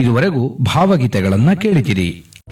ಇದುವರೆಗೂ ಭಾವಗೀತೆಗಳನ್ನ ಕೇಳಿದಿರಿ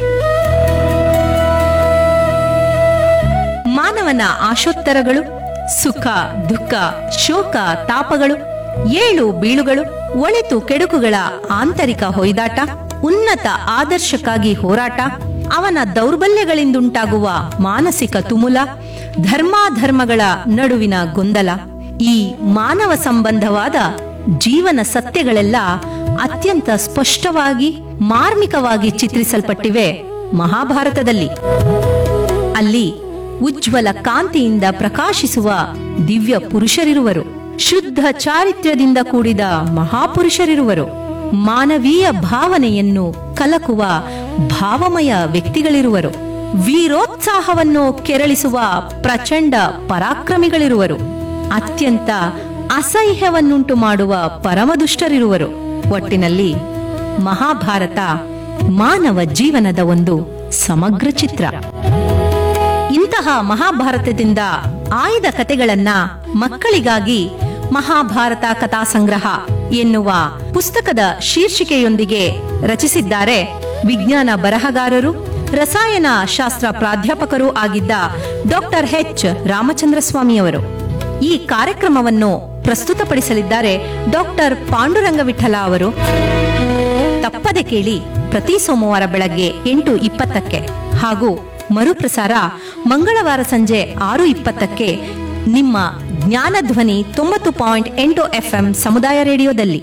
ಮಾನವನ ಆಶೋತ್ತರಗಳು ಸುಖ ದುಃಖ ಶೋಕ ತಾಪಗಳು ಏಳು ಬೀಳುಗಳು ಒಳಿತು ಕೆಡುಕುಗಳ ಆಂತರಿಕ ಹೊಯ್ದಾಟ ಉನ್ನತ ಆದರ್ಶಕ್ಕಾಗಿ ಹೋರಾಟ ಅವನ ದೌರ್ಬಲ್ಯಗಳಿಂದುಂಟಾಗುವ ಮಾನಸಿಕ ತುಮುಲ ಧರ್ಮಾಧರ್ಮಗಳ ನಡುವಿನ ಗೊಂದಲ ಈ ಮಾನವ ಸಂಬಂಧವಾದ ಜೀವನ ಸತ್ಯಗಳೆಲ್ಲ ಅತ್ಯಂತ ಸ್ಪಷ್ಟವಾಗಿ ಮಾರ್ಮಿಕವಾಗಿ ಚಿತ್ರಿಸಲ್ಪಟ್ಟಿವೆ ಮಹಾಭಾರತದಲ್ಲಿ ಅಲ್ಲಿ ಉಜ್ವಲ ಕಾಂತಿಯಿಂದ ಪ್ರಕಾಶಿಸುವ ದಿವ್ಯ ಪುರುಷರಿರುವರು ಶುದ್ಧ ಚಾರಿತ್ರ್ಯದಿಂದ ಕೂಡಿದ ಮಹಾಪುರುಷರಿರುವರು ಮಾನವೀಯ ಭಾವನೆಯನ್ನು ಕಲಕುವ ಭಾವಮಯ ವ್ಯಕ್ತಿಗಳಿರುವರು ವೀರೋತ್ಸಾಹವನ್ನು ಕೆರಳಿಸುವ ಪ್ರಚಂಡ ಪರಾಕ್ರಮಿಗಳಿರುವರು ಅತ್ಯಂತ ಅಸಹ್ಯವನ್ನುಂಟು ಮಾಡುವ ಪರಮದುಷ್ಟರಿರುವರು ಒಟ್ಟಿನಲ್ಲಿ ಮಹಾಭಾರತ ಮಾನವ ಜೀವನದ ಒಂದು ಸಮಗ್ರ ಚಿತ್ರ ಇಂತಹ ಮಹಾಭಾರತದಿಂದ ಆಯ್ದ ಕತೆಗಳನ್ನ ಮಕ್ಕಳಿಗಾಗಿ ಮಹಾಭಾರತ ಕಥಾ ಸಂಗ್ರಹ ಎನ್ನುವ ಪುಸ್ತಕದ ಶೀರ್ಷಿಕೆಯೊಂದಿಗೆ ರಚಿಸಿದ್ದಾರೆ ವಿಜ್ಞಾನ ಬರಹಗಾರರು ರಸಾಯನ ಶಾಸ್ತ್ರ ಪ್ರಾಧ್ಯಾಪಕರೂ ಆಗಿದ್ದ ಡಾಕ್ಟರ್ ಎಚ್ ರಾಮಚಂದ್ರ ಸ್ವಾಮಿಯವರು ಈ ಕಾರ್ಯಕ್ರಮವನ್ನು ಪ್ರಸ್ತುತಪಡಿಸಲಿದ್ದಾರೆ ಡಾಕ್ಟರ್ ಪಾಂಡುರಂಗ ವಿಠಲ ಅವರು ತಪ್ಪದೆ ಕೇಳಿ ಪ್ರತಿ ಸೋಮವಾರ ಬೆಳಗ್ಗೆ ಎಂಟು ಇಪ್ಪತ್ತಕ್ಕೆ ಹಾಗೂ ಮರುಪ್ರಸಾರ ಮಂಗಳವಾರ ಸಂಜೆ ಆರು ಇಪ್ಪತ್ತಕ್ಕೆ ನಿಮ್ಮ ಜ್ಞಾನಧ್ವನಿ ತೊಂಬತ್ತು ಪಾಯಿಂಟ್ ಎಂಟು ಎಫ್ಎಂ ಸಮುದಾಯ ರೇಡಿಯೋದಲ್ಲಿ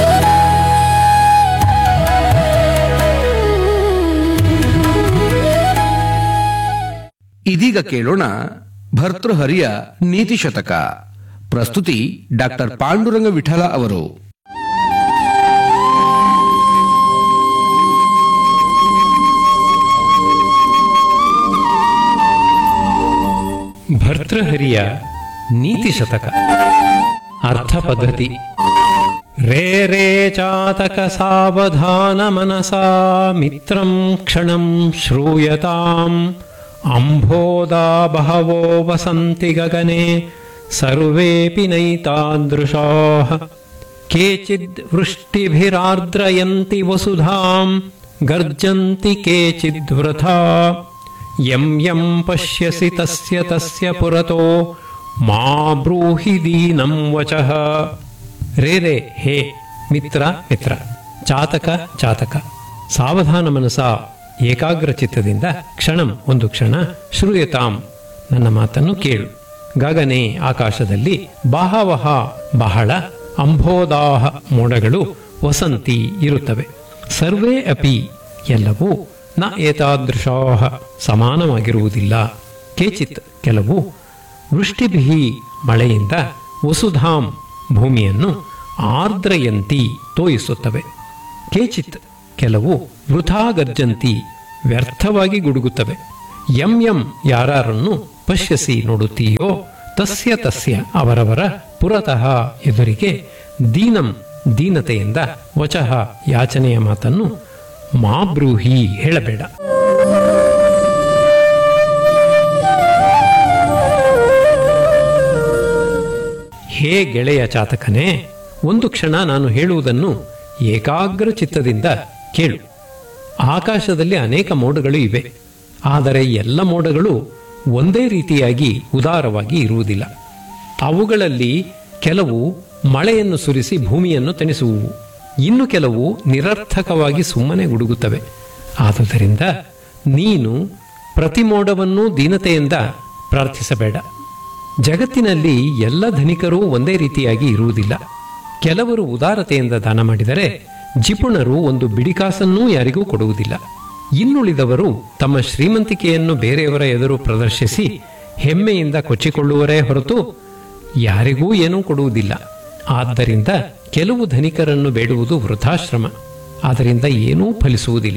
ಇದೀಗ ಕೇಳೋಣ ಭರ್ತೃಹರಿಯ ನೀತಿ ಶತಕ ಪ್ರಸ್ತುತಿ ಡಾಕ್ಟರ್ ಪಾಂಡುರಂಗ ವಿಠಲ ಅವರು ಭರ್ತೃಹರಿಯ ನೀತಿ ಶತಕ ಅರ್ಥ ಪದ್ಧತಿ ರೇ ರೇ ಚಾತಕ ಸಾವಧಾನ ಮನಸಾ ಮಿತ್ರಂ ಕ್ಷಣಂ ಶ್ರೂಯತಾಂ ಅಂಬೋದಾ ಬಹವೋ ವಸಂತಿ ಗಗನೆ ಸರ್ವೇಪಿ ನೈತಾದೃಶಾಃ ಕೇಚಿದ್ ವೃಷ್ಟಿಭಿರಾರ್ದ್ರಯಂತಿ ವಸುಧಾಂ ಗರ್ಜಂತಿ ಕೇಚಿದ್ ವೃಥಾ ಯಂ ಯಂ ಪಶ್ಯಸಿ ತಸ್ಯ ತಸ್ಯ ಪುರತೋ ಮಾ ಬ್ರೂಹಿ ದೀನಂ ವಚಃ ರೇ ರೇ ಹೇ ಮಿತ್ರ ಮಿತ್ರ ಚಾತಕ ಚಾತಕ ಸಾವಧಾನ ಮನಸ ಏಕಾಗ್ರ ಚಿತ್ತದಿಂದ ಕ್ಷಣಂ ಒಂದು ಕ್ಷಣ ಶ್ರೂಯತಾಂ ನನ್ನ ಮಾತನ್ನು ಕೇಳು ಗಗನೆ ಆಕಾಶದಲ್ಲಿ ಬಹವಹ ಬಹಳ ಅಂಬೋದಾಹ ಮೋಡಗಳು ವಸಂತಿ ಇರುತ್ತವೆ ಸರ್ವೇ ಅಪಿ ಎಲ್ಲವೂ ನ ಏತಾದೃಶಾಹ ಸಮಾನವಾಗಿರುವುದಿಲ್ಲ ಕೇಚಿತ್ ಕೆಲವು ವೃಷ್ಟಿಭಿ ಮಳೆಯಿಂದ ವಸುಧಾಂ ಭೂಮಿಯನ್ನು ಆರ್ದ್ರಯಂತಿ ತೋಯಿಸುತ್ತವೆ ಕೇಚಿತ್ ಕೆಲವು ವೃಥಾ ಗರ್ಜಂತಿ ವ್ಯರ್ಥವಾಗಿ ಗುಡುಗುತ್ತವೆ ಯಂ ಯಂ ಯಾರನ್ನು ಪಶ್ಯಸಿ ನೋಡುತ್ತೀಯೋ ತಸ್ಯ ತಸ್ಯ ಅವರವರ ಪುರತಃ ಎದುರಿಗೆ ದೀನಂ ದೀನತೆಯಿಂದ ವಚಃ ಯಾಚನೆಯ ಮಾತನ್ನು ಮಾ ಬ್ರೂಹಿ ಹೇಳಬೇಡ ಹೇ ಗೆಳೆಯ ಚಾತಕನೇ ಒಂದು ಕ್ಷಣ ನಾನು ಹೇಳುವುದನ್ನು ಏಕಾಗ್ರ ಚಿತ್ತದಿಂದ ಕೇಳು ಆಕಾಶದಲ್ಲಿ ಅನೇಕ ಮೋಡಗಳು ಇವೆ ಆದರೆ ಎಲ್ಲ ಮೋಡಗಳು ಒಂದೇ ರೀತಿಯಾಗಿ ಉದಾರವಾಗಿ ಇರುವುದಿಲ್ಲ ಅವುಗಳಲ್ಲಿ ಕೆಲವು ಮಳೆಯನ್ನು ಸುರಿಸಿ ಭೂಮಿಯನ್ನು ತಣಿಸುವುವು ಇನ್ನು ಕೆಲವು ನಿರರ್ಥಕವಾಗಿ ಸುಮ್ಮನೆ ಗುಡುಗುತ್ತವೆ ಆದುದರಿಂದ ನೀನು ಪ್ರತಿ ಮೋಡವನ್ನೂ ದೀನತೆಯಿಂದ ಪ್ರಾರ್ಥಿಸಬೇಡ ಜಗತ್ತಿನಲ್ಲಿ ಎಲ್ಲ ಧನಿಕರೂ ಒಂದೇ ರೀತಿಯಾಗಿ ಇರುವುದಿಲ್ಲ ಕೆಲವರು ಉದಾರತೆಯಿಂದ ದಾನ ಮಾಡಿದರೆ ಜಿಪುಣರು ಒಂದು ಬಿಡಿಕಾಸನ್ನೂ ಯಾರಿಗೂ ಕೊಡುವುದಿಲ್ಲ ಇನ್ನುಳಿದವರು ತಮ್ಮ ಶ್ರೀಮಂತಿಕೆಯನ್ನು ಬೇರೆಯವರ ಎದುರು ಪ್ರದರ್ಶಿಸಿ ಹೆಮ್ಮೆಯಿಂದ ಕೊಚ್ಚಿಕೊಳ್ಳುವರೇ ಹೊರತು ಯಾರಿಗೂ ಏನೂ ಕೊಡುವುದಿಲ್ಲ ಆದ್ದರಿಂದ ಕೆಲವು ಧನಿಕರನ್ನು ಬೇಡುವುದು ವೃಥಾಶ್ರಮ ಅದರಿಂದ ಏನೂ ಫಲಿಸುವುದಿಲ್ಲ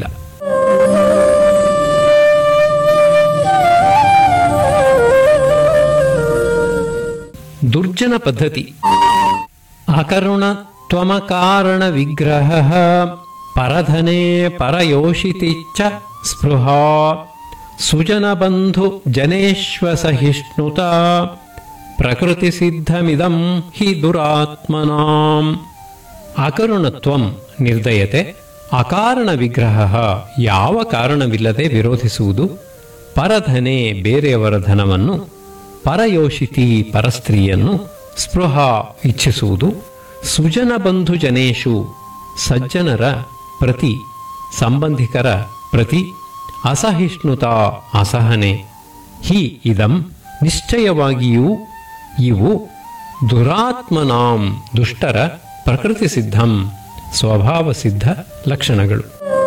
ದುರ್ಜನ ಪದ್ಧತಿ ಅಕರುಣ ತ್ವಮಕಾರಣ ವಿಗ್ರಹ ಪರಧನೆ ಪರಯೋಷಿತಿ ಚ ಸ್ಪೃಹಾ ಸುಜನ ಬಂಧು ಜನೇಶ್ವ ಸಹಿಷ್ಣುತ ಪ್ರಕೃತಿ ಸಿದ್ಧಮಿದಂ ಹಿ ದುರಾತ್ಮನಾಂ ಅಕರುಣತ್ವಂ ನಿರ್ದಯತೆ ಅಕಾರಣ ವಿಗ್ರಹ ಯಾವ ಕಾರಣವಿಲ್ಲದೆ ವಿರೋಧಿಸುವುದು ಪರಧನೆ ಬೇರೆಯವರ ಧನವನ್ನು ಪರಯೋಷಿತಿ ಪರಸ್ತ್ರೀಯನ್ನು ಸ್ಪೃಹ ಇಚ್ಛಿಸುವುದು ಸುಜನ ಬಂಧು ಜನೇಶು ಸಜ್ಜನರ ಪ್ರತಿ ಸಂಬಂಧಿಕರ ಪ್ರತಿ ಅಸಹಿಷ್ಣುತಾ ಅಸಹನೆ ಹಿ ಇದಂ ನಿಶ್ಚಯವಾಗಿಯೂ ಇವು ದುರಾತ್ಮನಾಂ ದುಷ್ಟರ ಪ್ರಕೃತಿ ಸಿದ್ಧಂ ಸ್ವಭಾವ ಸಿದ್ಧ ಲಕ್ಷಣಗಳು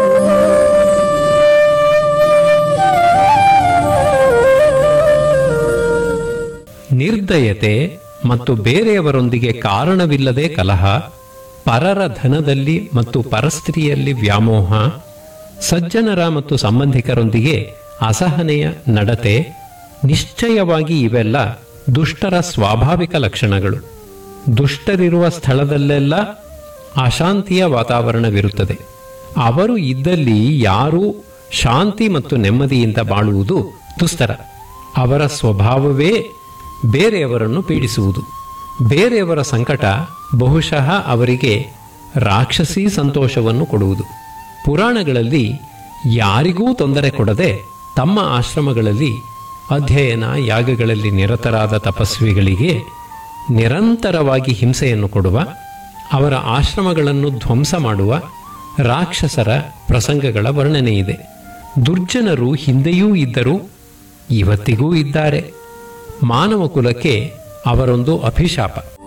ನಿರ್ದಯತೆ ಮತ್ತು ಬೇರೆಯವರೊಂದಿಗೆ ಕಾರಣವಿಲ್ಲದೆ ಕಲಹ ಪರರ ಧನದಲ್ಲಿ ಮತ್ತು ಪರಸ್ತ್ರೀಯಲ್ಲಿ ವ್ಯಾಮೋಹ ಸಜ್ಜನರ ಮತ್ತು ಸಂಬಂಧಿಕರೊಂದಿಗೆ ಅಸಹನೆಯ ನಡತೆ ನಿಶ್ಚಯವಾಗಿ ಇವೆಲ್ಲ ದುಷ್ಟರ ಸ್ವಾಭಾವಿಕ ಲಕ್ಷಣಗಳು ದುಷ್ಟರಿರುವ ಸ್ಥಳದಲ್ಲೆಲ್ಲ ಅಶಾಂತಿಯ ವಾತಾವರಣವಿರುತ್ತದೆ ಅವರು ಇದ್ದಲ್ಲಿ ಯಾರೂ ಶಾಂತಿ ಮತ್ತು ನೆಮ್ಮದಿಯಿಂದ ಬಾಳುವುದು ದುಸ್ತರ ಅವರ ಸ್ವಭಾವವೇ ಬೇರೆಯವರನ್ನು ಪೀಡಿಸುವುದು ಬೇರೆಯವರ ಸಂಕಟ ಬಹುಶಃ ಅವರಿಗೆ ರಾಕ್ಷಸಿ ಸಂತೋಷವನ್ನು ಕೊಡುವುದು ಪುರಾಣಗಳಲ್ಲಿ ಯಾರಿಗೂ ತೊಂದರೆ ಕೊಡದೆ ತಮ್ಮ ಆಶ್ರಮಗಳಲ್ಲಿ ಅಧ್ಯಯನ ಯಾಗಗಳಲ್ಲಿ ನಿರತರಾದ ತಪಸ್ವಿಗಳಿಗೆ ನಿರಂತರವಾಗಿ ಹಿಂಸೆಯನ್ನು ಕೊಡುವ ಅವರ ಆಶ್ರಮಗಳನ್ನು ಧ್ವಂಸ ಮಾಡುವ ರಾಕ್ಷಸರ ಪ್ರಸಂಗಗಳ ವರ್ಣನೆಯಿದೆ ದುರ್ಜನರು ಹಿಂದೆಯೂ ಇದ್ದರು ಇವತ್ತಿಗೂ ಇದ್ದಾರೆ ಮಾನವ ಕುಲಕ್ಕೆ ಅವರೊಂದು ಅಭಿಶಾಪ